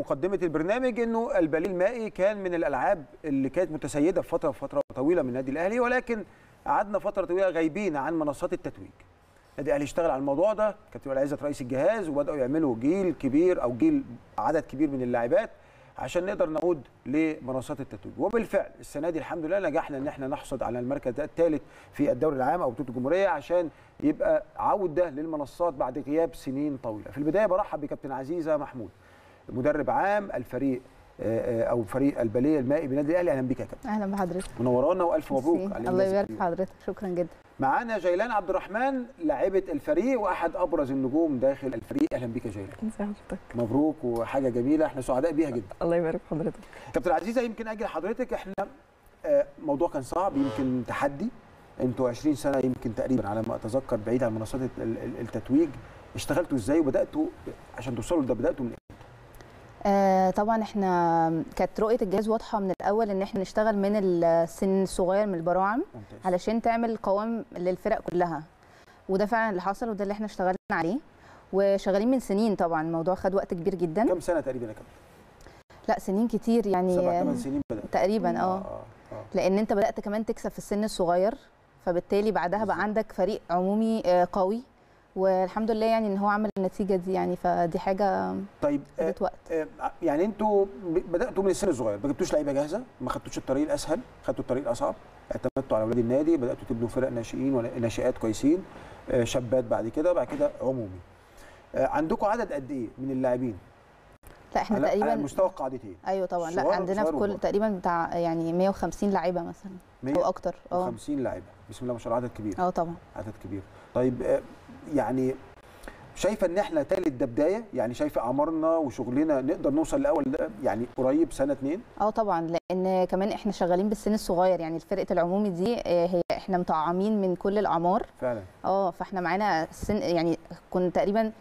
مقدمه البرنامج انه الباليه المائي كان من الالعاب اللي كانت متسيده في فتره فتره طويله من النادي الاهلي ولكن قعدنا فتره طويله غايبين عن منصات التتويج النادي الاهلي اشتغل على الموضوع ده كابتن وائل عزت رئيس الجهاز وبداوا يعملوا جيل كبير او جيل عدد كبير من اللاعبات عشان نقدر نعود لمنصات التتويج وبالفعل السنه دي الحمد لله نجحنا ان احنا نحصد على المركز ده الثالث في الدوري العام او بطوله الجمهوريه عشان يبقى عوده للمنصات بعد غياب سنين طويله في البدايه برحب بكابتن عزيزه محمود مدرب عام الفريق آه، آه، او فريق الباليه المائي بنادي الاهلي اهلا بيك يا كابتن اهلا بحضرتك منورانا والف مبروك ميرسي. على الله الإنجاز يبارك في الكبير. حضرتك شكرا جدا معانا جيلان عبد الرحمن لاعبه الفريق واحد ابرز النجوم داخل الفريق اهلا بيك يا جيلان ازي حضرتك مبروك وحاجه جميله احنا سعداء بيها جدا الله يبارك في حضرتك كابتن عزيزه يمكن اجي لحضرتك احنا آه، موضوع كان صعب يمكن تحدي انتوا 20 سنه يمكن تقريبا على ما اتذكر بعيد عن منصات ال- ال- التتويج اشتغلتوا ازاي وبداتوا عشان توصلوا لده بداتوا من آه طبعا احنا كانت رؤيه الجهاز واضحه من الاول ان احنا نشتغل من السن الصغير من البراعم ممتاز علشان تعمل قوام للفرق كلها وده فعلا اللي حصل وده اللي احنا اشتغلنا عليه وشغالين من سنين طبعا الموضوع خد وقت كبير جدا كم سنه تقريبا يا كابتن؟ لا سنين كتير يعني سبع ثمان آه، سنين بدات تقريبا اه اه اه لان انت بدات كمان تكسب في السن الصغير فبالتالي بعدها بالظبط. بقى عندك فريق عمومي آه، قوي والحمد لله يعني ان هو عمل النتيجه دي يعني فدي حاجه طيب آه، خدت وقت آه، يعني انتوا ب- بداتوا من السن الصغير ما جبتوش لعيبه جاهزه ما خدتوش الطريق الاسهل خدتوا الطريق الاصعب اعتمدتوا على اولاد النادي بداتوا تبنوا فرق ناشئين وناشئات كويسين آه، شابات بعد كده بعد كده عمومي آه، عندكم عدد قد ايه من اللاعبين لا احنا على, على تقريبا مستوى القاعدتين ايوه طبعا صغار- لا عندنا في صغار كل وكبار. تقريبا بتاع يعني 150 لعيبه مثلا او اكتر اه 150 لاعيبه بسم الله ما شاء الله عدد كبير اه طبعا عدد كبير طيب آه، يعني شايفه ان احنا تالت ده بدايه يعني شايفه اعمارنا وشغلنا نقدر نوصل لاول ده يعني قريب سنه اتنين اه طبعا لان كمان احنا شغالين بالسن الصغير يعني فرقه العمومي دي آه، هي احنا مطعمين من كل الاعمار فعلا اه فاحنا معانا سن يعني كنا تقريبا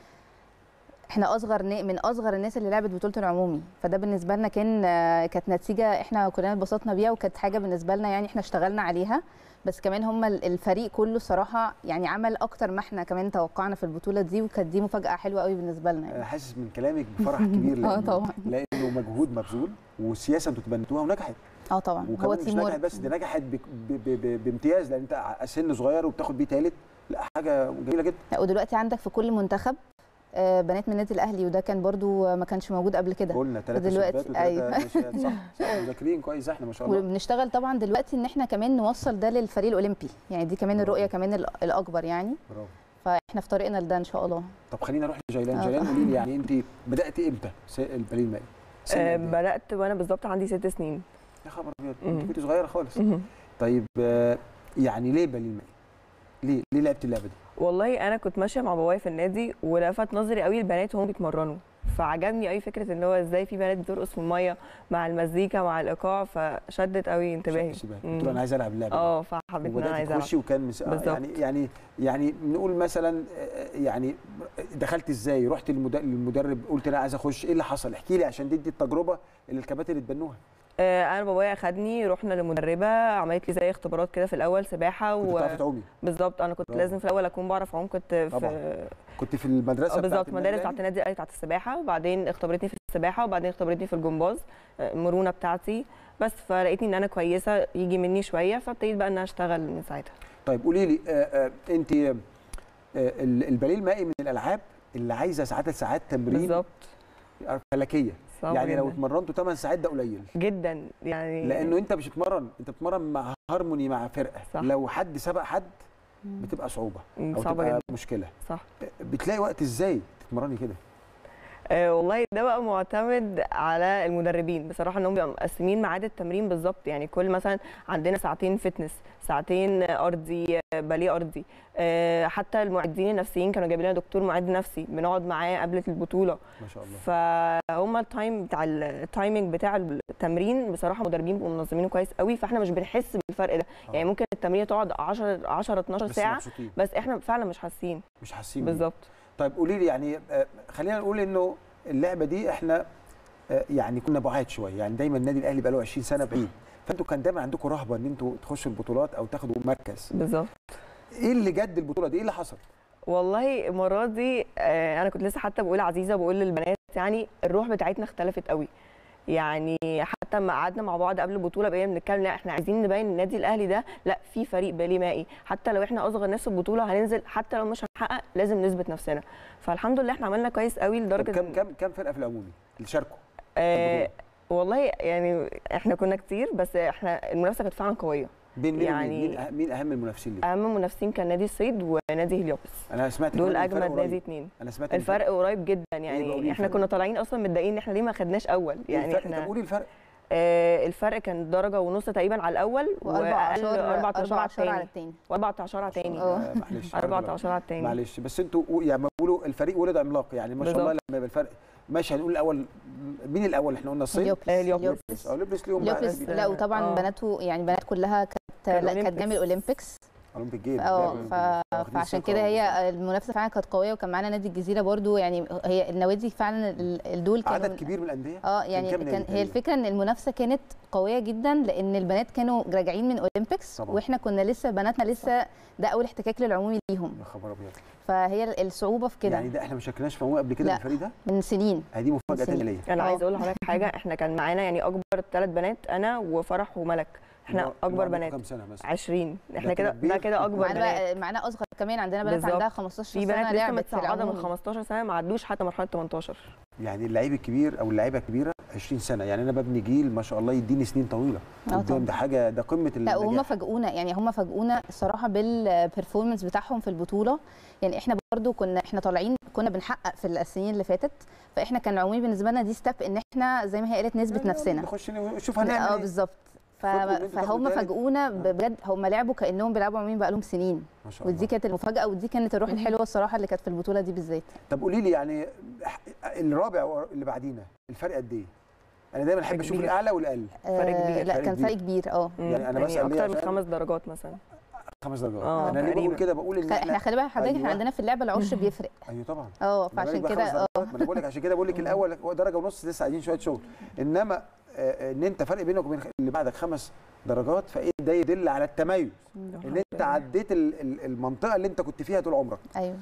احنا اصغر نا- من اصغر الناس اللي لعبت بطوله العمومي فده بالنسبه لنا كان آه، كانت نتيجه احنا كلنا اتبسطنا بيها وكانت حاجه بالنسبه لنا يعني احنا اشتغلنا عليها بس كمان هم ال- الفريق كله صراحه يعني عمل اكتر ما احنا كمان توقعنا في البطوله دي وكانت دي مفاجاه حلوه قوي بالنسبه لنا انا يعني. حاسس من كلامك بفرح كبير اه لأنه- طبعا لانه مجهود مبذول وسياسه انتوا تبنتوها ونجحت اه طبعا هو وكمان مش تيم نجحت ورك. بس دي نجحت ب- ب- ب- بامتياز لان انت ع- سن صغير وبتاخد بيه ثالث لا حاجه جميله جدا لا ودلوقتي عندك في كل منتخب آه، بنات من النادي الاهلي وده كان برضو ما كانش موجود قبل كده قلنا ثلاثه ودلوقتي- شابات وثلاثه أيوة. ناشئات صح صح مذاكرين كويس احنا ما شاء الله وبنشتغل طبعا دلوقتي ان احنا كمان نوصل ده للفريق الاولمبي يعني دي كمان الرؤيه كمان ال- الاكبر يعني برافو فاحنا في طريقنا لده ان شاء الله طب خلينا نروح لجيلان آه. جيلان قولي لي يعني انت بدات امتى س- الباليه المائي سن آه، قد إيه؟ بدات وانا بالظبط عندي ست سنين يا خبر ابيض مم. انت كنت صغيره خالص مهم. طيب آه، يعني ليه باليه المائي ليه ليه لعبت اللعبه دي والله انا كنت ماشيه مع بابايا في النادي ولفت نظري قوي البنات وهم بيتمرنوا فعجبني قوي فكره ان هو ازاي في بنات بترقص في الميه مع المزيكا مع الايقاع فشدت قوي انتباهي سيبها. مم. قلت له انا عايز العب اللعبه دي. اه فحبيت ان انا وبدات عايزه ألعب. تخشي وكان مس... آه، بالظبط. يعني يعني يعني نقول مثلا آه، يعني دخلت ازاي رحت للمد- للمدرب قلت انا عايز اخش ايه اللي حصل احكي لي عشان دي, دي التجربه اللي الكباتن اتبنوها آه، انا بابايا اخدني رحنا لمدربه عملت لي زي اختبارات كده في الاول سباحه كنت بتعرفي تعومي بالظبط انا كنت برافو. لازم في الاول اكون بعرف اعوم كنت في طبعاً. كنت في المدرسه اه بتاعت بالظبط النادي مدارس الأهلي؟ بتاعت النادي الاهلي بتاعت السباحه وبعدين اختبرتني في السباحه وبعدين اختبرتني في الجمباز آه، المرونه بتاعتي بس فلقيتني ان انا كويسه يجي مني شويه فابتديت بقى ان انا اشتغل من ساعتها طيب قولي لي آه، آه، انت آه، ال- الباليه المائي من الالعاب اللي عايزه ساعات ساعات تمرين بالظبط فلكيه صعب يعني لو جداً. اتمرنتوا 8 ساعات ده قليل جدا يعني لانه انت مش بتتمرن انت بتتمرن مع هارموني مع فرقه صح. لو حد سبق حد بتبقى صعوبه مم، او صعبه تبقى جدا مشكله صح بتلاقي وقت ازاي تتمرني كده آه والله ده بقى معتمد على المدربين بصراحه انهم بيبقوا مقسمين ميعاد التمرين بالظبط يعني كل مثلا عندنا ساعتين فتنس ساعتين ارضي آه، باليه ارضي آه حتى المعدين النفسيين كانوا جايبين لنا دكتور معد نفسي بنقعد معاه قبل البطوله ما شاء الله فهم التايم بتاع التايمنج بتاع التمرين بصراحه مدربين بيبقوا منظمينه كويس قوي فاحنا مش بنحس بالفرق ده آه. يعني ممكن التمرين تقعد 10 10 12 بس ساعه مبسوطين بس احنا فعلا مش حاسين مش حاسين بيه. بالظبط طيب قولي لي يعني آه، خلينا نقول انه اللعبه دي احنا آه، يعني كنا بعاد شويه يعني دايما النادي الاهلي بقى له 20 سنه بعيد فانتوا كان دايما عندكم رهبه ان انتوا تخشوا البطولات او تاخدوا مركز بالظبط ايه اللي جد البطوله دي ايه اللي حصل والله المره دي آه، انا كنت لسه حتى بقول عزيزه بقول للبنات يعني الروح بتاعتنا اختلفت قوي يعني حتى لما قعدنا مع بعض قبل البطوله بقينا بنتكلم لا احنا عايزين نبين النادي الاهلي ده لا في فريق بالي مائي حتى لو احنا اصغر ناس في البطوله هننزل حتى لو مش هنحقق لازم نثبت نفسنا فالحمد لله احنا عملنا كويس قوي طب لدرجه كم إن- كم كم فرقه في العمومي اللي شاركوا آه والله يعني احنا كنا كتير بس احنا المنافسه كانت فعلا قويه بين مين يعني- يعني مين, أه- مين اهم المنافسين ليه؟ اهم منافسين كان نادي الصيد ونادي هليوبس انا سمعت دول كمان الفرق اجمد قريب. نادي اتنين انا سمعت إن الفرق قريب جدا بقى قولي يعني احنا الفرق؟ كنا طالعين اصلا متضايقين ان احنا ليه ما خدناش اول يعني الفرق طب احنا قولي الفرق آه الفرق كان درجه ونص تقريبا على الاول واربع وأقل- اشهر 14 على 14 على الثاني التاني و14 على الثاني اه. آه، معلش 14 على الثاني معلش بس انتوا يعني ما بيقولوا الفريق ولد عملاق يعني ما شاء الله بالظبط. لما يبقى الفرق ماشي هنقول الاول مين الاول احنا قلنا الصيد اليوبلس آه، اليوبلس. اليوبلس اه لبس ليهم بقى اليوبلس ناس لا وطبعا آه. بناته يعني بنات كلها كانت كان لا كانت أولمبيكس. جامد اولمبيكس اولمبيك جيم اه جامد. ف... واخدين فعشان ثقة كده و- هي المنافسه فعلا كانت قويه وكان معانا نادي الجزيره برضو يعني هي النوادي فعلا ال- الدول كانوا عدد كبير من الانديه اه يعني كام نادي كان هي تقريباً؟ الفكره ان المنافسه كانت قويه جدا لان البنات كانوا راجعين من اولمبيكس طبعاً. واحنا كنا لسه بناتنا لسه ده اول احتكاك للعمومي ليهم يا خبر ابيض فهي الصعوبه في كده يعني ده احنا ما شاركناش في عموم قبل كده لا. بالفريق ده من سنين هذه مفاجاه سنين. ثانيه ليا انا اه. عايزه اقول لحضرتك حاجه احنا كان معانا يعني اكبر ثلاث بنات انا وفرح وملك احنا انتوا اكبر عندكم بنات كام سنه مثلا 20 احنا كده كده كبير. ده كده اكبر معانا بنات بقى معانا اصغر كمان عندنا بنات بالظبط. عندها 15 في سنه بنات لسه لعبت في متصاعده من العمومي 15 سنه ما عدوش حتى مرحله 18 يعني اللعيب الكبير او اللعيبه الكبيره 20 سنه يعني انا ببني جيل ما شاء الله يديني سنين طويله اه قدام طبعا. ده حاجه ده قمه لا وهم النجاح فاجئونا يعني هم فاجئونا الصراحه بالبرفورمانس بتاعهم في البطوله يعني احنا برضو كنا احنا طالعين كنا بنحقق في السنين اللي فاتت فاحنا كان العمومي بالنسبه لنا دي ستيب ان احنا زي ما هي قالت نثبت نفسنا نخش نشوف اه هنعمل ايه بالظبط ف... فوتبول اللي انتوا فهم تاخدوا تالت. فاجئونا بجد هم لعبوا كانهم بيلعبوا عمومي بقالهم سنين ما شاء ودي الله كانت المفاجاه ودي كانت الروح الحلوه الصراحه اللي كانت في البطوله دي بالذات طب قولي لي يعني الرابع اللي بعدينا الفرق قد ايه؟ انا دايما احب فرق اشوف كبير. الاعلى والاقل فرق آه كبير. لا فرق كان كبير. فرق كبير اه مم، يعني أنا بسأل ليه اكتر من عشان- خمس درجات مثلا خمس درجات اه، انا ليه بقول تقريبا. كده بقول ان خ- احنا خلي بالك حضرتك أيوة. احنا عندنا في اللعبه العشر بيفرق ايوه طبعا اه ما بالك فعشان بقى كده خمس اه درجات؟ ما انا بقول لك عشان كده بقول لك الاول هو درجه ونص لسه عايزين شويه شغل انما آه، ان انت فرق بينك وبين اللي بعدك خمس درجات فايه ده يدل على التميز ان انت عديت ال- ال- المنطقه اللي انت كنت فيها طول عمرك ايوه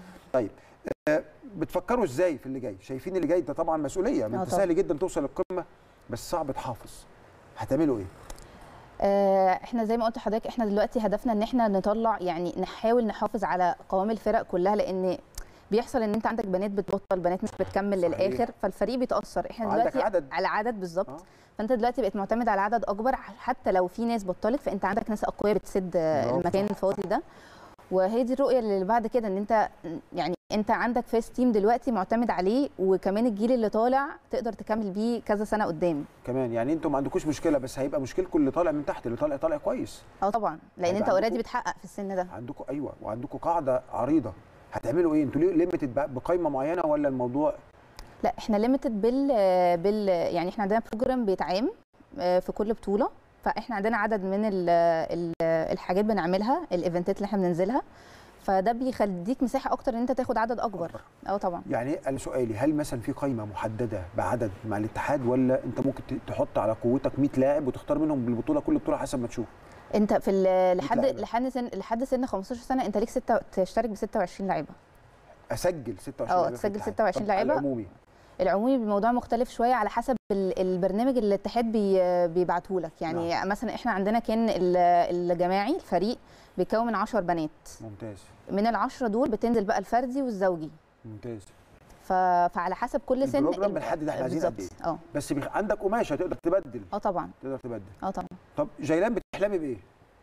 بتفكروا ازاي في اللي جاي شايفين اللي جاي ده طبعا مسؤوليه ما اه انت طبعا. سهل جدا توصل للقمه بس صعب تحافظ هتعملوا ايه آه، احنا زي ما قلت لحضرتك احنا دلوقتي هدفنا ان احنا نطلع يعني نحاول نحافظ على قوام الفرق كلها لان بيحصل ان انت عندك بنات بتبطل بنات مش بتكمل صحيح. للاخر فالفريق بيتاثر احنا وعندك دلوقتي عدد. على عدد بالظبط اه. فانت دلوقتي بقيت معتمد على عدد اكبر حتى لو في ناس بطلت فانت عندك ناس اقوياء بتسد آه، برافو. المكان الفاضي ده وهي دي الرؤيه اللي بعد كده ان انت يعني انت عندك فيرست تيم دلوقتي معتمد عليه وكمان الجيل اللي طالع تقدر تكمل بيه كذا سنه قدام كمان يعني انتوا ما عندكوش مشكله بس هيبقى مشكلتكم اللي طالع من تحت اللي طالع طالع كويس اه طبعا لان هيبقى انت اوريدي عندكم- بتحقق في السن ده عندكم ايوه وعندكم قاعده عريضه هتعملوا ايه انتوا ليه ليميتد بقائمه معينه ولا الموضوع لا احنا ليميتد بال بال يعني احنا عندنا بروجرام بيتعام آه، في كل بطوله فاحنا عندنا عدد من ال ال الحاجات بنعملها الايفنتات اللي احنا بننزلها فده بيخليك مساحه اكتر ان انت تاخد عدد اكبر اه طبعا يعني انا سؤالي هل مثلا في قائمه محدده بعدد مع الاتحاد ولا انت ممكن ت- تحط على قوتك 100 لاعب وتختار منهم بالبطوله كل بطوله حسب ما تشوف انت في ال- لحد لعيبة. لحد سن لحد سن 15 سنه انت ليك ستة تشترك ب 26 لعيبه اسجل 26 اه، لاعب في تسجل الاتحاد. 26 طب لاعيبة. العمومي العمومي الموضوع مختلف شويه على حسب ال- البرنامج اللي الاتحاد بي بيبعته لك يعني نعم. مثلا احنا عندنا كان ال- الجماعي الفريق بيتكون من 10 بنات ممتاز من العشرة دول بتنزل بقى الفردي والزوجي ممتاز ف... فعلى حسب كل سن البروجرام ال- بنحدد احنا عايزين قد بالظبط. ايه اه بس بيخ... عندك قماشه تقدر تبدل اه طبعا تقدر تبدل اه طبعا طب جيلان بتحلمي بايه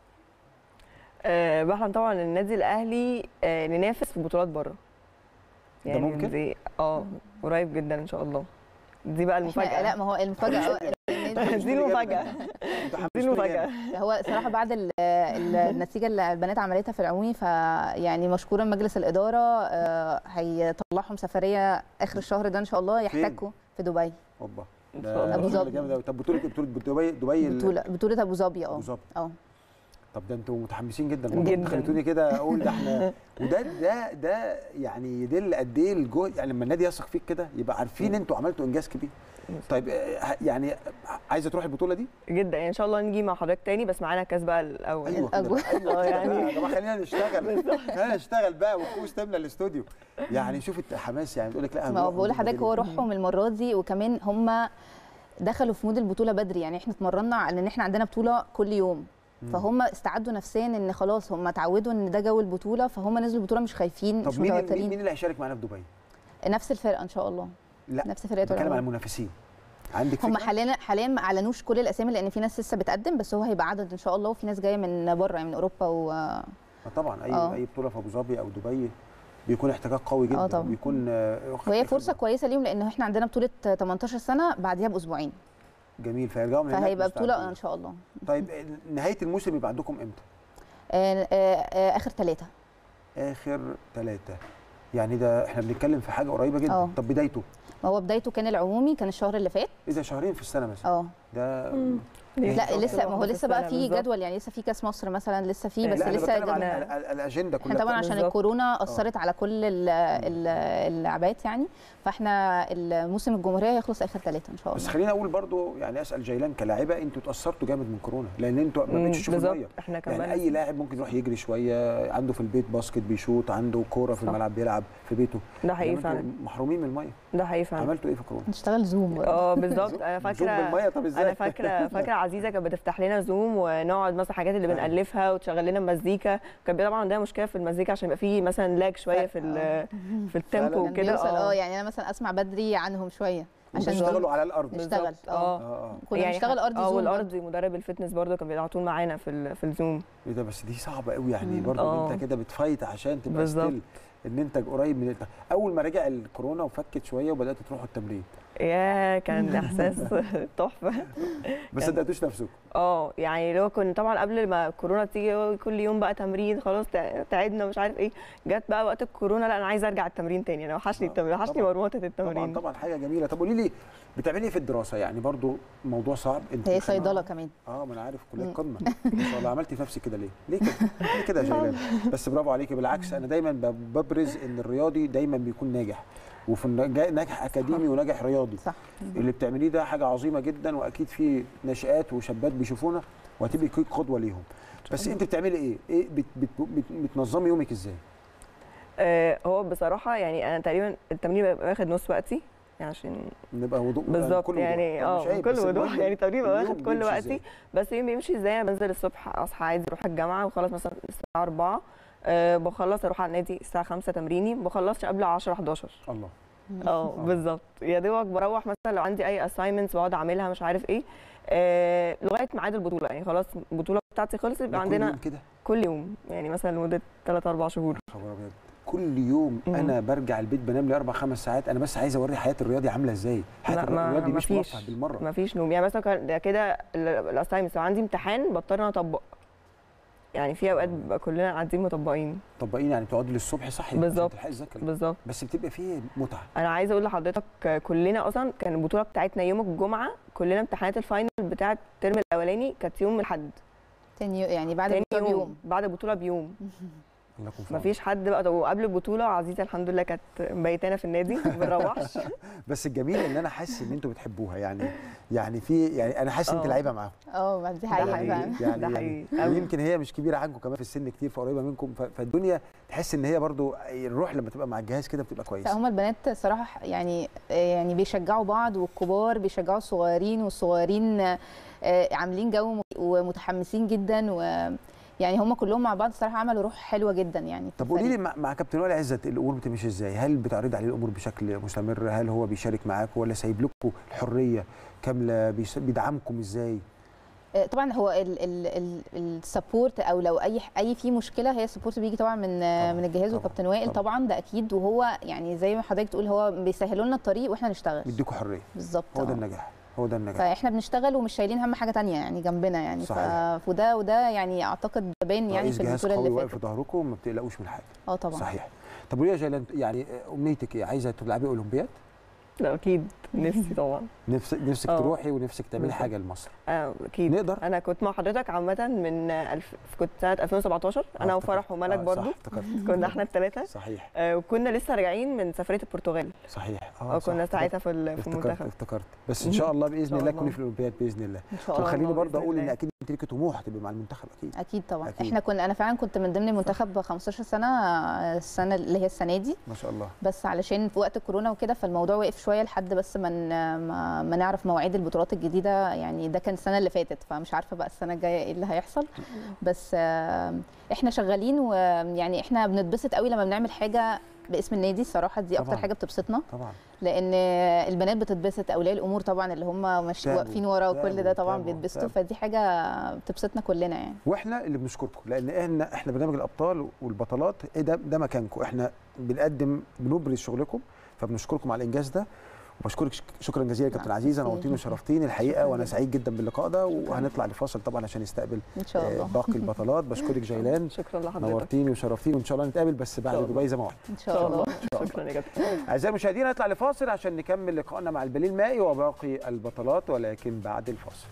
أه بحلم طبعا النادي الاهلي أه ننافس في بطولات بره ده ممكن؟ دي اه قريب جدا ان شاء الله دي بقى احنا المفاجاه لا ما هو المفاجاه آه، إن- دي المفاجاه انتوا دي حمستوني المفاجاه جامد. هو صراحه بعد ال- ال- النتيجه اللي البنات عملتها في العمومي فيعني مشكورا مجلس الاداره آه، هيطلعهم سفريه اخر الشهر ده ان شاء الله يحتكوا في دبي اوبا ان ده شاء الله أبو شغل ظبي. جامد أوي. طب بطوله بطوله دبي دبي ال- بطوله بطوله ابو ظبي اه ابو ظبي اه طب ده انتوا متحمسين جدا جداً. جدا خليتوني كده اقول ده احنا وده ده ده يعني يدل قد ايه الجهد يعني لما النادي يثق فيك كده يبقى عارفين انتوا عملتوا انجاز كبير طيب آه، يعني عايزه تروحي البطوله دي جدا يعني ان شاء الله نيجي مع حضرتك تاني بس معانا كاس بقى الاول ايوه كده الأجواء. بقى، ايوه آه، كده يعني. بقى. يا جماعه خلينا نشتغل خلينا نشتغل بقى والكوس تملى الاستوديو يعني شوف الحماس يعني بتقول لك لا ما هو هنروح بقول لحضرتك هو ونجري. روحهم المره دي وكمان هم دخلوا في مود البطوله بدري يعني احنا اتمرنا على ان احنا عندنا بطوله كل يوم فهم استعدوا نفسيا ان خلاص هم اتعودوا ان ده جو البطوله فهم نزلوا البطوله مش خايفين مش طب مين مين متوترين مين اللي هيشارك معانا في دبي؟ نفس الفرقه ان شاء الله لا نفس فرقه بتكلم عن العموم. المنافسين عندك هم فكرة؟ حاليا حاليا ما اعلنوش كل الاسامي لان في ناس لسه بتقدم بس هو هيبقى عدد ان شاء الله وفي ناس جايه من بره يعني من اوروبا و آه طبعا اي آه. اي بطوله في ابو ظبي او دبي بيكون احتكاك قوي جدا آه طبعاً. بيكون آه، وهي فرصه كويسه ليهم لان احنا عندنا بطوله 18 سنه بعديها باسبوعين جميل فيرجعوا من هناك فهيبقى بطوله مستعدين. ان شاء الله طيب آه، نهايه الموسم يبقى عندكم امتى؟ آه، آه، آه، اخر ثلاثه اخر ثلاثه يعني ده احنا بنتكلم في حاجه قريبه جدا آه. طب بدايته ما هو بدايته كان العمومي كان الشهر اللي فات اذا شهرين في السنه مثلا اه ده لا شهر لسه ما هو واحدة في لسه بقى السنة في بالظبط. جدول يعني لسه في كاس مصر مثلا لسه في بس لا انا لسه بتكلم على جدول ال- ال- الاجنده كلها احنا طبعا عشان بالظبط. الكورونا اثرت على كل ال- ال- اللعبات يعني فاحنا الموسم الجمهوريه هيخلص اخر ثلاثه ان شاء بس الله خليني اقول برضو يعني اسال جيلان كلاعيبه انتوا اتاثرتوا جامد من كورونا لان انتوا ما مم، بقتش تشوفوا بالظبط الميه احنا كمان يعني اي لاعب ممكن يروح يجري شويه عنده في البيت باسكت بيشوط عنده كوره في صح. الملعب بيلعب في بيته ده حقيقي إنما فعلا انتوا محرومين من الميه ده حقيقي فعلا عملتوا ايه في كورونا؟ نشتغل زوم برضه. اه بالظبط انا زوم فاكره بالميه طب ازاي؟ انا فاكره فاكره عزيزه كانت بتفتح لنا زوم ونقعد مثلا حاجات اللي أيوة. بنالفها وتشغل لنا مزيكا كان طبعا عندها مشكله في المزيكا عشان يبقى في مثلا لاج شويه في ال- في التيمبو فعلاً. كان وكده بيوصل اه اه يعني انا مثلا اسمع بدري عنهم شويه عشان بتشتغلوا على الارض نشتغل بالظبط. اه اه اه كنا بنشتغل ارضي اه زوم والارضي مدرب الفتنس برضه كان بيبقى على طول معانا في ال- في الزوم ايه ده بس دي صعبه قوي يعني مم. برضه آه. انت كده بتفايت عشان تبقى بالظبط. ستيل ان انت قريب من الت- اول ما رجع الكورونا وفكت شويه وبدات تروحوا التمرين يا كان احساس تحفه بس كان- صدقتوش نفسكم اه يعني لو كنا طبعا قبل ما الكورونا تيجي هو كل يوم بقى تمرين خلاص تع- تعبنا مش عارف ايه جت بقى وقت الكورونا لا انا عايزه ارجع التمرين تاني انا وحشني آه، التمرين وحشني طبعاً. مرمطه طبعا التمرين طبعا حاجه جميله طب قولي لي بتعملي ايه في الدراسه يعني برضو موضوع صعب انت هي داخلة- صيدله كمان اه ما انا عارف كليه مم. قمه ما شاء الله عملتي في نفسك كده ليه؟ ليه كده؟ ليه كده يا جيلان؟ بس برافو عليكي بالعكس انا دايما ب- ببرز ان الرياضي دايما بيكون ناجح وفي النجا- ناجح اكاديمي وناجح رياضي صح اللي بتعمليه ده حاجه عظيمه جدا واكيد في ناشئات وشابات بيشوفونا وهتبقي كي- قدوه ليهم بس انت بتعملي ايه؟ ايه بت بت بت بتنظمي يومك ازاي؟ آه هو بصراحه يعني انا تقريبا التمرين بيبقى واخد نص وقتي يعني عشان نبقى وضوء بالظبط كل يعني وضوح. مش اه عيب، كل بس وضوح المهم يعني التمرين بيبقى اليوم واخد كل بيمشي وقتي إزاي؟ بس اليوم بيمشي ازاي انا بنزل الصبح اصحى عادي اروح الجامعه وخلاص مثلا الساعه 4 أه بخلص اروح على النادي الساعه 5 تمريني ما بخلصش قبل 10 11 الله اه بالظبط يا دوبك بروح مثلا لو عندي اي اساينمنتس بقعد اعملها مش عارف ايه أه لغايه ميعاد البطوله يعني خلاص البطوله بتاعتي خلصت ده يبقى كل عندنا يوم كده كل يوم يعني مثلا لمده 3 4 شهور خبر ابيض كل يوم مم. انا برجع البيت بنام لي اربع خمس ساعات انا بس عايز اوري حياه الرياضي عامله ازاي حياه لا، ما- الرياضي مش مفيش. مرفه بالمره ما فيش نوم يعني مثلا كان ده كده الاساينمنتس لو عندي امتحان بضطر انا اطبق يعني في اوقات بيبقى كلنا قاعدين مطبقين طبقين يعني بتقعدي للصبح صح عشان بالظبط. تلحقي تذاكري بالظبط بس بتبقى فيه متعه انا عايزه اقول لحضرتك كلنا اصلا كان البطوله بتاعتنا يوم الجمعه كلنا امتحانات الفاينل بتاعه الترم الاولاني كانت يوم الاحد تاني يو- يعني بعد تاني البطوله يوم بيوم بعد البطوله بيوم الله يكون في عونك. مفيش حد بقى طب وقبل البطوله عزيزه الحمد لله كانت مبيتانا في النادي ما بنروحش بس الجميل ان انا حاسس ان انتوا بتحبوها يعني يعني في يعني انا حاسس ان انت آه. لعيبه معاهم اه ما دي ده حقيقه حقيقي. فعلا يعني ده يعني حقيقي. أوي. يمكن هي مش كبيره عنكم كمان في السن كتير فقريبه منكم ف- فالدنيا تحس ان هي برضو الروح لما تبقى مع الجهاز كده بتبقى لا كويسه هما البنات صراحه يعني يعني بيشجعوا بعض والكبار بيشجعوا الصغيرين والصغيرين آه، عاملين جو م- ومتحمسين جدا و يعني هم كلهم مع بعض الصراحه عملوا روح حلوه جدا يعني في طب قولي لي الفريق. مع, مع كابتن وائل عزت الامور بتمشي ازاي؟ هل بتعرض عليه الامور بشكل مستمر؟ هل هو بيشارك معاكم ولا سايب لكم الحريه كامله؟ بيس- بيدعمكم ازاي؟ آه، طبعا هو السبورت او لو اي اي في مشكله هي السبورت بيجي طبعا من طبعاً، من الجهاز طبعاً، وكابتن وائل طبعاً. طبعا ده اكيد وهو يعني زي ما حضرتك تقول هو بيسهلوا لنا الطريق واحنا نشتغل بيديكوا حريه بالظبط هو ده آه. النجاح هو ده النجاح فاحنا بنشتغل ومش شايلين هم حاجه تانية يعني جنبنا يعني ف... صحيح. وده وده يعني اعتقد باين يعني رئيس في جهاز البطوله قوي اللي واقف في فاتت ظهركم ما بتقلقوش من حاجه اه طبعا صحيح طب قولي لي يا جيلان يعني امنيتك ايه؟ عايزه تلعبي اولمبياد؟ لا اكيد نفسي طبعا نفسك نفسك آه. تروحي ونفسك تعملي بالظبط. حاجه لمصر آه، اكيد نقدر انا كنت مع حضرتك عامه من الف... كنت سنه 2017 انا آه، وفرح افتكرت. وملك آه، برضو صح افتكرت كنا احنا الثلاثه صحيح وكنا لسه راجعين من سفريه البرتغال صحيح اه صح، كنا افتكرت. ساعتها في ال- في افتكرت المنتخب افتكرت بس ان شاء الله باذن شاء الله الله. تكوني في الاولمبياد باذن الله ان طب شاء الله خليني الله برضه بإذن اقول ان الله. اكيد انت ليكي طموح تبقي مع المنتخب اكيد اكيد طبعا أكيد. احنا كنا انا فعلا كنت من ضمن المنتخب 15 سنه آه، السنه اللي هي السنه دي ما شاء الله بس علشان في وقت الكورونا وكده فالموضوع وقف شويه لحد بس ما ن- ما, ما نعرف مواعيد البطولات الجديده يعني ده كان السنه اللي فاتت فمش عارفه بقى السنه الجايه ايه اللي هيحصل بس آه، احنا شغالين ويعني احنا بنتبسط قوي لما بنعمل حاجه باسم النادي الصراحه دي اكتر طبعاً. حاجه بتبسطنا طبعا لان البنات بتتبسط اولياء الامور طبعا اللي هم ماشي تعبوا، واقفين ورا وكل تعبوا، ده طبعا تعبوا، بيتبسطوا تعبوا. فدي حاجه بتبسطنا كلنا يعني واحنا اللي بنشكركم لان احنا احنا برنامج الابطال والبطلات إيه ده ده مكانكم احنا بنقدم بنبرز شغلكم فبنشكركم على الانجاز ده وبشكرك شك- شكرا جزيلا يا كابتن نعم، عزيزه ميرسي. نورتيني وشرفتيني الحقيقه شكراً وانا جداً. سعيد جدا باللقاء ده وهنطلع لفاصل طبعا عشان نستقبل ان شاء آه، الله باقي البطلات بشكرك جيلان شكرا لحضرتك نورتيني وشرفتيني وان شاء الله نتقابل بس بعد شاء الله. دبي زي ما وعد ان ان شاء الله شكرا يا كابتن اعزائي المشاهدين هنطلع لفاصل عشان نكمل لقائنا مع البليل المائي وباقي البطلات ولكن بعد الفاصل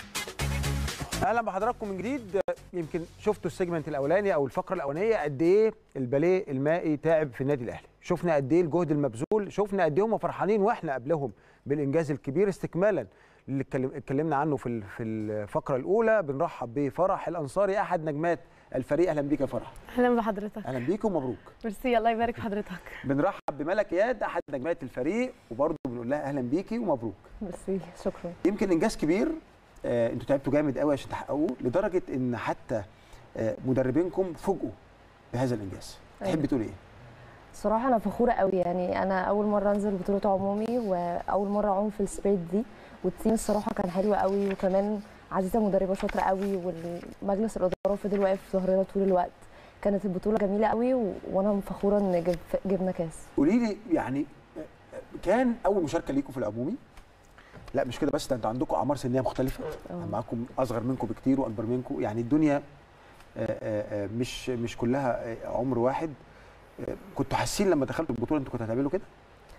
اهلا بحضراتكم من جديد يمكن شفتوا السيجمنت الاولاني او الفقره الاولانيه قد ايه الباليه المائي تعب في النادي الاهلي شفنا قد ايه الجهد المبذول شفنا قد ايه هم فرحانين واحنا قبلهم بالانجاز الكبير استكمالا اللي اتكلم- اتكلمنا عنه في ال- في الفقره الاولى بنرحب بفرح الانصاري احد نجمات الفريق اهلا بيك يا فرح اهلا بحضرتك اهلا بيك ومبروك ميرسي الله يبارك في حضرتك بنرحب بملك اياد احد نجمات الفريق وبرضه بنقول لها اهلا بيكي ومبروك ميرسي شكرا يمكن انجاز كبير آه، انتوا تعبتوا جامد قوي عشان تحققوه لدرجه ان حتى آه، مدربينكم فوجئوا بهذا الانجاز أيوة. تحبي تقولي ايه صراحه انا فخوره قوي يعني انا اول مره انزل بطوله عمومي واول مره اعوم في السبريت دي والتيم الصراحه كان حلو قوي وكمان عزيزه مدربه شاطره قوي والمجلس الاداره فضل واقف في ظهرنا طول الوقت كانت البطوله جميله قوي و... وانا فخوره ان جب... جبنا كاس قولي لي يعني آه، آه، كان اول مشاركه ليكم في العمومي لا مش كده بس ده انتوا عندكم اعمار سنيه مختلفه آه. معاكم اصغر منكم بكتير واكبر منكم يعني الدنيا آه، آه، آه، مش مش كلها آه، عمر واحد آه، كنتوا حاسين لما دخلتوا البطوله انتوا كنتوا هتعملوا كده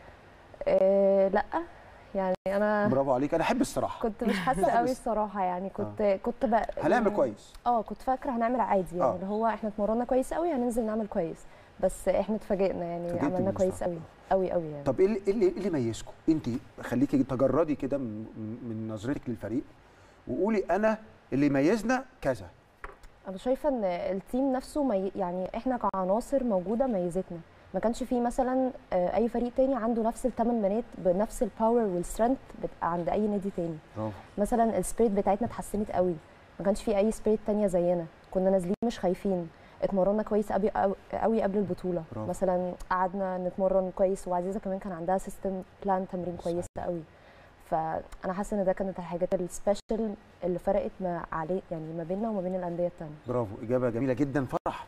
أه لا يعني انا برافو عليك انا احب الصراحه كنت مش حاسه قوي الصراحه يعني كنت كنت بقى هنعمل كويس اه كنت فاكره هنعمل عادي يعني آه. اللي هو احنا اتمرنا كويس قوي هننزل نعمل كويس بس احنا اتفاجئنا يعني اتفاجئتي عملنا كويس بالمستوى. قوي قوي قوي يعني طب ايه اللي ايه اللي, إيه اللي يميزكم؟ انت خليكي تجردي كده من, من نظرتك للفريق وقولي انا اللي يميزنا كذا انا شايفه ان التيم نفسه مي... يعني احنا كعناصر موجوده ميزتنا ما كانش في مثلا آه، اي فريق تاني عنده نفس الثمان بنات بنفس الباور والسترينث بتبقى عند اي نادي تاني برافو مثلا السبيريت بتاعتنا اتحسنت قوي ما كانش في اي سبيريت تانية زينا كنا نازلين مش خايفين اتمرنا كويس قوي قوي قبل البطوله برافو. مثلا قعدنا نتمرن كويس وعزيزه كمان كان عندها سيستم بلان تمرين كويسه قوي فانا حاسه ان ده كانت الحاجات السبيشال اللي فرقت ما عليه يعني ما بيننا وما بين الانديه التانية برافو اجابه جميله جدا فرح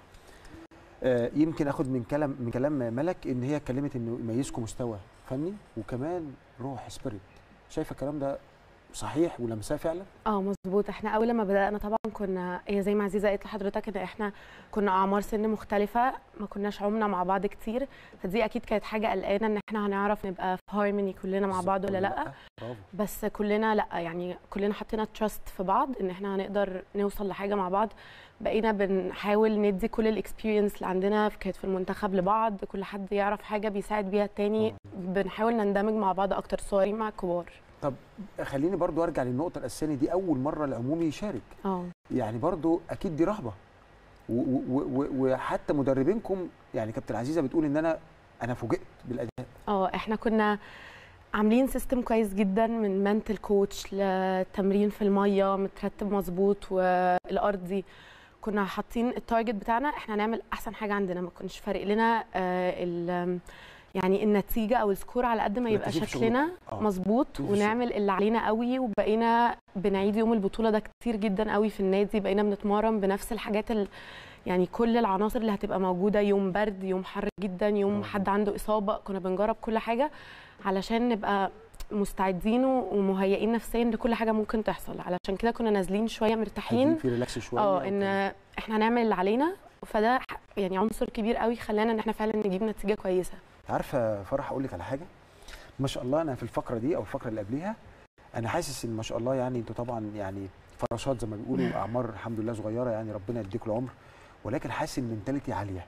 آه يمكن اخد من كلام من كلام ملك ان هي اتكلمت انه يميزكم مستوى فني وكمان روح سبيريت شايفه الكلام ده صحيح ولمساه فعلا اه مظبوط احنا اول لما بدانا طبعا كنا هي زي ما عزيزه قالت لحضرتك ان احنا كنا اعمار سن مختلفه ما كناش عمنا مع بعض كتير فدي اكيد كانت حاجه قلقانه ان احنا هنعرف نبقى في هارموني كلنا مع بعض ولا لا برافو بس كلنا لا يعني كلنا حطينا تراست في بعض ان احنا هنقدر نوصل لحاجه مع بعض بقينا بنحاول ندي كل الاكسبيرينس اللي عندنا في- كانت في المنتخب لبعض كل حد يعرف حاجه بيساعد بيها التاني بنحاول نندمج مع بعض اكتر صغيرين مع الكبار خليني برضو ارجع للنقطه الاساسيه دي اول مره العمومي يشارك اه يعني برضو اكيد دي رهبه و- و- و- وحتى مدربينكم يعني كابتن عزيزه بتقول ان انا انا فوجئت بالاداء اه احنا كنا عاملين سيستم كويس جدا من منتل كوتش لتمرين في الميه مترتب مظبوط والارضي كنا حاطين التارجت بتاعنا احنا هنعمل احسن حاجه عندنا ما كناش فارق لنا آه ال- يعني النتيجه او السكور على قد ما يبقى مركزين في شكلنا آه. مظبوط مركزين في ونعمل اللي علينا قوي وبقينا بنعيد يوم البطوله ده كتير جدا قوي في النادي بقينا بنتمرن بنفس الحاجات ال... يعني كل العناصر اللي هتبقى موجوده يوم برد يوم حر جدا يوم برافو. حد عنده اصابه كنا بنجرب كل حاجه علشان نبقى مستعدين ومهيئين نفسيا لكل حاجه ممكن تحصل علشان كده كنا نازلين شويه مرتاحين هادين في ريلاكس شويه اه وكده. ان احنا هنعمل اللي علينا فده ح- يعني عنصر كبير قوي خلانا ان احنا فعلا نجيب نتيجه كويسه عارفه فرح اقول لك على حاجه ما شاء الله انا في الفقره دي او الفقره اللي قبليها انا حاسس ان ما شاء الله يعني انتوا طبعا يعني فراشات زي ما بيقولوا اعمار الحمد لله صغيره يعني ربنا يديكم العمر ولكن حاسس ان المنتاليتي عاليه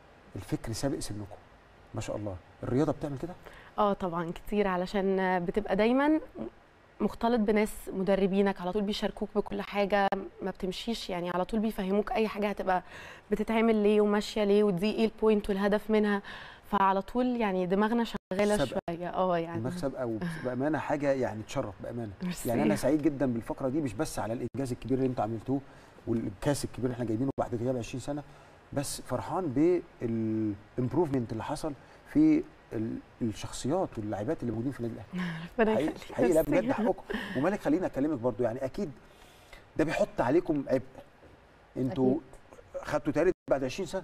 الفكر سابق سنكم ما شاء الله الرياضه بتعمل كده اه طبعا كتير علشان بتبقى دايما مختلط بناس مدربينك على طول بيشاركوك بكل حاجه ما بتمشيش يعني على طول بيفهموك اي حاجه هتبقى بتتعمل ليه وماشيه ليه ودي ايه البوينت والهدف منها فعلى طول يعني دماغنا شغاله سابقة. شويه اه يعني المكسب او بامانه حاجه يعني تشرف بامانه ميرسي. يعني انا سعيد جدا بالفقره دي مش بس على الانجاز الكبير اللي انتوا عملتوه والكاس الكبير اللي احنا جايبينه بعد غياب 20 سنه بس فرحان بالامبروفمنت اللي حصل في ال- الشخصيات واللاعبات اللي موجودين في النادي الاهلي ربنا حقيقي يخليك. حقيقي لا ميرسي. بجد حقكم ومالك خليني اكلمك برضو يعني اكيد ده بيحط عليكم عبء انتوا أكيد. خدتوا تالت بعد 20 سنه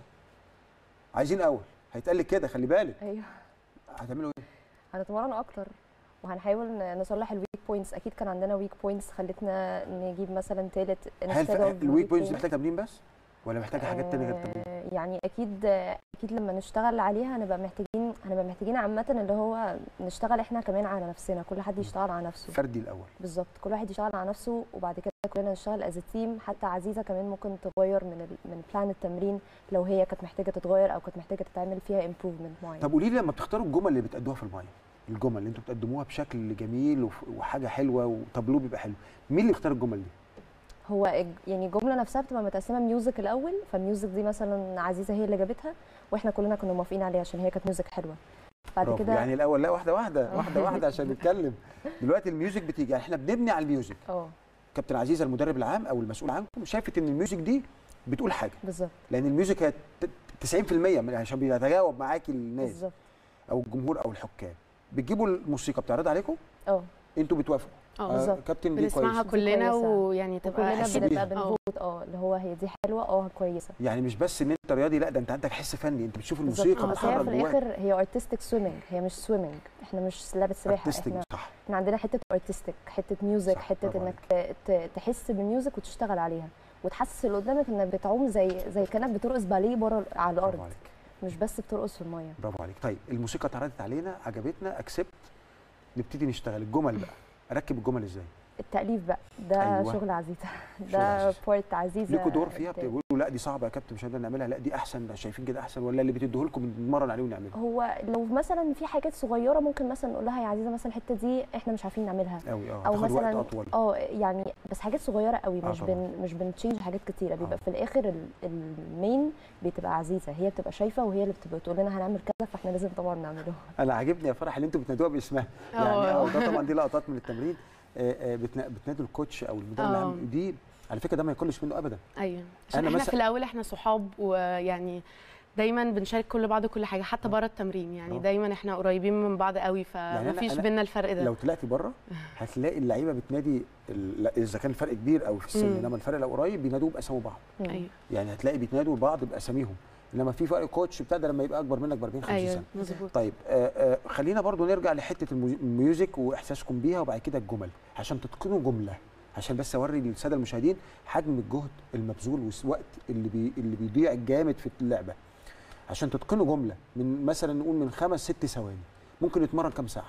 عايزين اول هيتقال لك كده خلي بالك ايوه هتعملوا ايه هنتمرن اكتر وهنحاول ن- نصلح الويك بوينتس اكيد كان عندنا ويك بوينتس خلتنا نجيب مثلا تالت هل instead of الويك بوينتس week محتاجه تمرين بس ولا محتاجه حاجات تانية غير التمرين آه، يعني اكيد اكيد لما نشتغل عليها هنبقى محتاجين هنبقى محتاجين عامه اللي هو نشتغل احنا كمان على نفسنا كل حد يشتغل على نفسه فردي الاول بالظبط كل واحد يشتغل على نفسه وبعد كده كلنا نشتغل از تيم حتى عزيزه كمان ممكن تغير من ال... من بلان التمرين لو هي كانت محتاجه تتغير او كانت محتاجه تتعمل فيها امبروفمنت معين طب قولي لي لما بتختاروا الجمل اللي بتأدوها في المايه الجمل اللي انتوا بتقدموها بشكل جميل وف- وحاجه حلوه وتابلو بيبقى حلو مين اللي بيختار الجمل دي هو الج- يعني الجمله نفسها بتبقى متقسمه ميوزك الاول فالميوزك دي مثلا عزيزه هي اللي جابتها واحنا كلنا كنا موافقين عليها عشان هي كانت ميوزك حلوه بعد برافو. كده يعني الاول لا واحده واحده واحده واحده عشان نتكلم دلوقتي الميوزك بتيجي يعني احنا بنبني على الميوزك اه كابتن عزيزه المدرب العام او المسؤول عنكم شافت ان الميوزك دي بتقول حاجه بالظبط لان الميوزك هي ت- 90% من عشان بيتجاوب معاكي الناس بالظبط او الجمهور او الحكام بتجيبوا الموسيقى بتعرض عليكم اه انتوا بتوافقوا اه بالظبط. كابتن دي بنسمعها كويس كلنا كويسة. ويعني تبقى وكلنا حسوا بنبقى بيها. بنفوت اه اللي هو هي دي حلوه اه كويسه يعني مش بس ان انت رياضي لا ده انت عندك حس فني انت بتشوف بالظبط الموسيقى آه، بس هي بتحرك في جواك الاخر هي ارتستيك سويمنج هي مش سويمنج احنا مش لعبه سباحه artistic، احنا صح احنا عندنا حته ارتستيك حته ميوزك صح، حته برافو انك ت- ت- تحس بالميوزك وتشتغل عليها وتحسس اللي قدامك انك بتعوم زي زي كانك بترقص باليه بره على برافو الارض عليك مش بس بترقص في الميه برافو عليك طيب الموسيقى اتعرضت علينا عجبتنا اكسبت نبتدي نشتغل الجمل بقى اركب الجمل ازاي التاليف بقى ده أيوة. أيوة. شغل عزيزه شغل ده عزيزة. بارت عزيزه ليكوا دور فيها قدام. بتقولوا لا دي صعبه يا كابتن مش هنقدر نعملها لا دي احسن ده شايفين كده احسن ولا اللي بتديه لكم بنتمرن عليه ونعمله هو لو مثلا في حاجات صغيره ممكن مثلا نقول لها يا عزيزه مثلا الحته دي احنا مش عارفين نعملها قوي اه او تاخد وقت مثلا اطول اه يعني بس حاجات صغيره قوي آه مش طبعاً. بن مش بنتشينج حاجات كتيره بيبقى آه. في الاخر ال- المين بتبقى عزيزه هي بتبقى شايفه وهي اللي بتبقى تقول لنا هنعمل كذا فاحنا لازم طبعا نعمله انا عاجبني يا فرح اللي انتوا بتنادوها باسمها يعني آه. اه ده طبعا دي لقطات من التمرين آه، آه، بتنا- بتنادوا الكوتش او المدرب آه. العام دي على فكره ده ما يقلش منه ابدا ايوه عشان أنا احنا مثلا- في الاول احنا صحاب ويعني دايما بنشارك كل بعض كل حاجه حتى بره التمرين يعني آه. دايما احنا قريبين من بعض قوي أنا- فمفيش أنا- بينا الفرق ده لو طلعتي بره هتلاقي اللعيبه بتنادي ال- لا، اذا كان الفرق كبير او في السن مم. انما الفرق لو قريب بينادوا باسامي بعض ايوه يعني هتلاقي بيتنادوا بعض باساميهم انما في فرق كوتش بتاع ده لما يبقى اكبر منك ب 40 50 ايوه سنه مظبوط طيب آه آه خلينا برضو نرجع لحته المو- الميوزك واحساسكم بيها وبعد كده الجمل عشان تتقنوا جمله عشان بس اوري للساده المشاهدين حجم الجهد المبذول والوقت اللي بي اللي بيضيع جامد في اللعبه عشان تتقنوا جمله من مثلا نقول من خمس ست ثواني ممكن نتمرن كام ساعه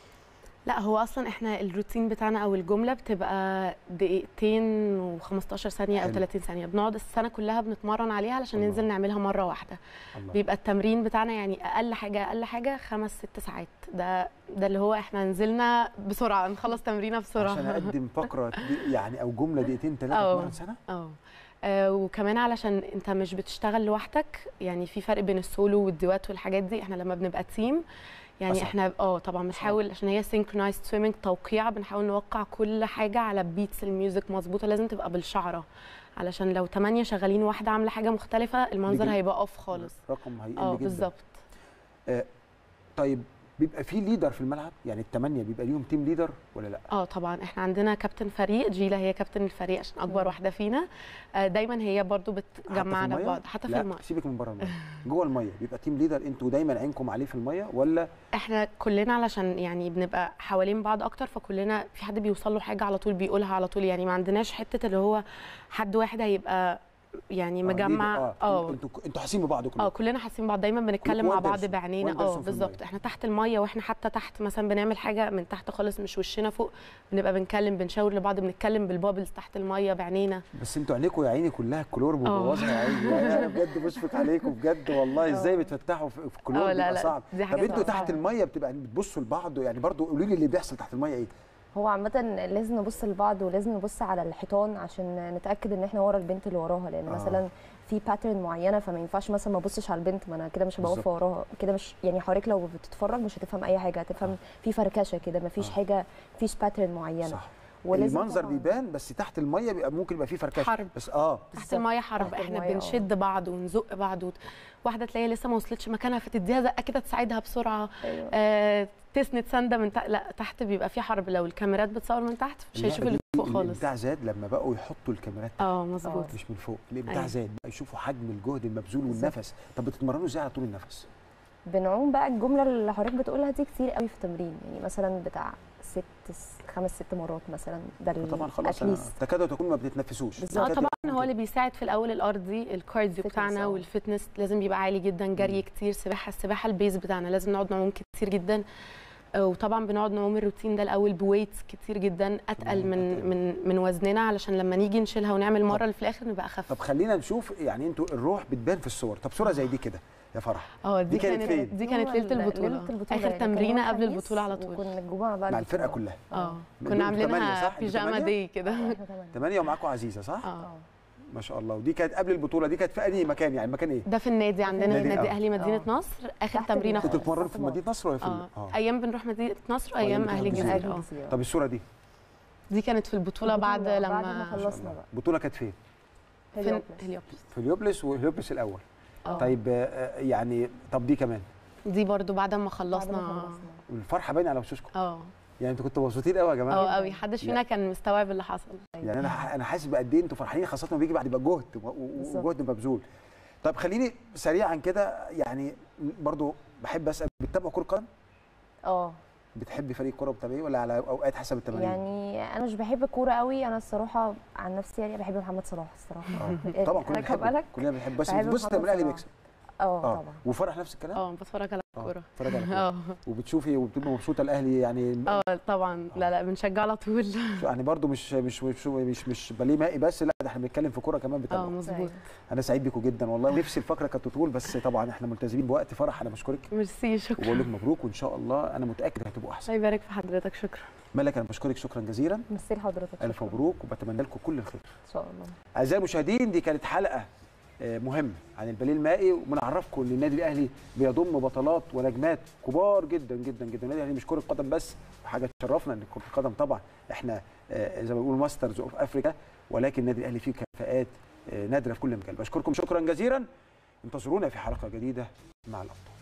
لا هو اصلا احنا الروتين بتاعنا او الجمله بتبقى دقيقتين و15 ثانيه او حلو. 30 ثانيه بنقعد السنه كلها بنتمرن عليها علشان الله. ننزل نعملها مره واحده الله بيبقى التمرين بتاعنا يعني اقل حاجه اقل حاجه خمس ست ساعات ده ده اللي هو احنا نزلنا بسرعه نخلص تمرينه بسرعه عشان اقدم فقره دي- يعني او جمله دقيقتين ثلاثه أه. اتمرن سنه اه آه، وكمان علشان انت مش بتشتغل لوحدك يعني في فرق بين السولو والدوات والحاجات دي احنا لما بنبقى تيم يعني أصعب. احنا اه طبعا بنحاول عشان هي سينكرونايزد سويمنج توقيع بنحاول نوقع كل حاجه على بيتس الميوزك مظبوطه لازم تبقى بالشعره علشان لو تمانية شغالين واحده عامله حاجه مختلفه المنظر بيجي- هيبقى اوف خالص رقم هيقل اه جدا بالظبط طيب بيبقى في ليدر في الملعب يعني الثمانيه بيبقى ليهم تيم ليدر ولا لا اه طبعا احنا عندنا كابتن فريق جيلا هي كابتن الفريق عشان اكبر واحده فينا آه، دايما هي برضو بتجمعنا المية؟ ببعض حتى في لا الماء سيبك من بره الميه جوه الميه بيبقى تيم ليدر انتوا دايما عينكم عليه في الميه ولا احنا كلنا علشان يعني بنبقى حوالين بعض اكتر فكلنا في حد بيوصل له حاجه على طول بيقولها على طول يعني ما عندناش حته اللي هو حد واحد هيبقى يعني آه، مجمع leader. اه انتوا انتوا حاسين ببعض اه كلكم كلنا حاسين بعض دايما بنتكلم مع بعض وندرسوا- بعينينا وندرسوا اه في بالظبط المية. احنا تحت الميه واحنا حتى تحت مثلا بنعمل حاجه من تحت خالص مش وشنا فوق بنبقى بنتكلم بنشاور لبعض بنتكلم بالبابلز تحت الميه بعينينا بس انتوا عينيكم يا عيني كلها الكلور اه. مبوظها يا عيني يعني انا بجد بشفق عليكم بجد والله ازاي بتفتحوا في في الكلور اه، لا، بيبقى لا، صعب دي طب حاجة انتوا صعبة. تحت الميه بتبقى بتبصوا لبعض يعني برضو قولوا لي اللي بيحصل تحت الميه ايه هو عامة لازم نبص لبعض ولازم نبص على الحيطان عشان نتأكد ان احنا ورا البنت اللي وراها لان آه. مثلا في باترن معينة فما ينفعش مثلا ما ابصش على البنت ما انا كده مش هبقى بالظبط. واقفة وراها كده مش يعني حضرتك لو بتتفرج مش هتفهم اي حاجة هتفهم في فركشة كده ما فيش آه. حاجة فيش باترن معينة صح ولازم المنظر طبعاً- بيبان بس تحت الميه بيبقى ممكن يبقى فيه فركشه حرب. بس اه تحت بالظبط. الميه حرب تحت احنا المية، اه. بنشد بعض ونزق بعض وت... واحده تلاقيها لسه ما وصلتش مكانها فتديها زقه كده تساعدها بسرعه أيوة. آه تسند سنده من تحت لا تحت بيبقى في حرب لو الكاميرات بتصور من تحت مش هيشوف اللعبة اللي دي فوق خالص الابداع زاد لما بقوا يحطوا الكاميرات اه مظبوط مش من فوق الابداع أيوة. زاد بقى يشوفوا حجم الجهد المبذول بالظبط. والنفس طب بتتمرنوا ازاي على طول النفس بنعوم بقى الجملة اللي حضرتك بتقولها دي كتير قوي في التمرين يعني مثلا بتاع ست خمس ست مرات مثلا ده ال- طبعا خلاص at أنا least. تكاد تكون ما بتتنفسوش بالظبط. اه تكاد طبعا يكون هو كده. اللي بيساعد في الاول الارضي الكارديو Fitness، بتاعنا اه. والفتنس لازم بيبقى عالي جدا جري كتير سباحه السباحه البيز بتاعنا لازم نقعد نعوم كتير جدا آه، وطبعا بنقعد نعوم الروتين ده الاول بويتس كتير جدا اتقل مم، من أتقل. من من وزننا علشان لما نيجي نشيلها ونعمل مره اللي في الاخر نبقى اخف طب خلينا نشوف يعني انتوا الروح بتبان في الصور طب صوره زي دي كده يا فرح اه دي دي كانت كانت فين؟ دي كانت هو ليله ال- البطوله, ليلة البطولة اخر يعني كان تمرينه يوم قبل الخميس البطوله على طول وكنا الجمعة بعد مع الفرقه البطولة. كلها اه انتوا كنا تمانية، عاملينها صح؟ انتوا بيجاما تمانية؟ دي كده احنا تمام ثمانيه ومعاكم عزيزه صح؟ اه اه ما شاء الله ودي كانت قبل البطوله دي كانت في انهي مكان يعني مكان ايه؟ ده في النادي عندنا نادي- نادي اه. اهلي مدينه اه. نصر اخر تحت تمرينه ال- كنتوا خالص بتتمرنوا في صف مدينه نصر ولا في اه اه ايام بنروح مدينه نصر أيام وايام بتروحوا اهلي مدينة الجزيره اه الجزيرة. طب الصوره دي دي كانت في البطوله بعد البطولة لما بعد ما خلصنا بقى البطوله كانت فين؟ في هليوبلس. هليوبلس في اليوبلس والهليوبلس الاول اه طيب آه، يعني طب دي كمان دي برضو بعد ما بعد ما خلصنا خلصنا والفرحه باينه على وشوشكم اه يعني انتوا كنتوا مبسوطين قوي يا جماعه اه قوي محدش فينا كان مستوعب اللي حصل يعني انا ح- انا حاسس بقد ايه انتوا فرحانين خاصه لما بيجي بعد يبقى جهد و- و- بالظبط. وجهد مبذول طب خليني سريعا كده يعني برضو بحب اسال بتتابعوا كره قدم؟ اه بتحبي فريق كوره وبتتابعيه ولا على اوقات حسب التمارين؟ يعني انا مش بحب الكوره قوي انا الصراحه عن نفسي يعني بحب محمد صلاح الصراحه آه. طبعا كلنا حضرتك بنحبه بالك كلنا بنحب بس بحب بص محمد التمرين الاهلي صلاح. بيكسب اه اه طبعا وفرح نفس الكلام؟ اه بتفرج على اه الكوره اتفرج على الكورة. اه وبتشوفي وبتبقي مبسوطه الاهلي يعني اه طبعا لا لا بنشجع على طول يعني برضو مش مش مش مش, مش باليه مائي بس لا ده احنا بنتكلم في كوره كمان اه بتابعوا مظبوط انا سعيد بيكم جدا والله نفسي الفقره كانت تطول بس طبعا احنا ملتزمين بوقت فرح انا بشكرك ميرسي شكرا وبقول لك مبروك وان شاء الله انا متاكد هتبقوا احسن الله يبارك في حضرتك شكرا ملك انا بشكرك شكرا جزيلا ميرسي لحضرتك الف شكراً. مبروك وبتمنى لكم كل الخير ان شاء الله اعزائي المشاهدين دي كانت حلقه آه، مهمه عن الباليه المائي وبنعرفكم ان النادي الاهلي بيضم بطلات ونجمات كبار جدا جدا جدا النادي الاهلي مش كره قدم بس وحاجه تشرفنا ان كره القدم طبعا احنا آه، زي ما بيقولوا ماسترز اوف افريكا ولكن النادي الاهلي فيه كفاءات آه، نادره في كل مجال بشكركم شكرا جزيلا انتظرونا في حلقه جديده مع الابطال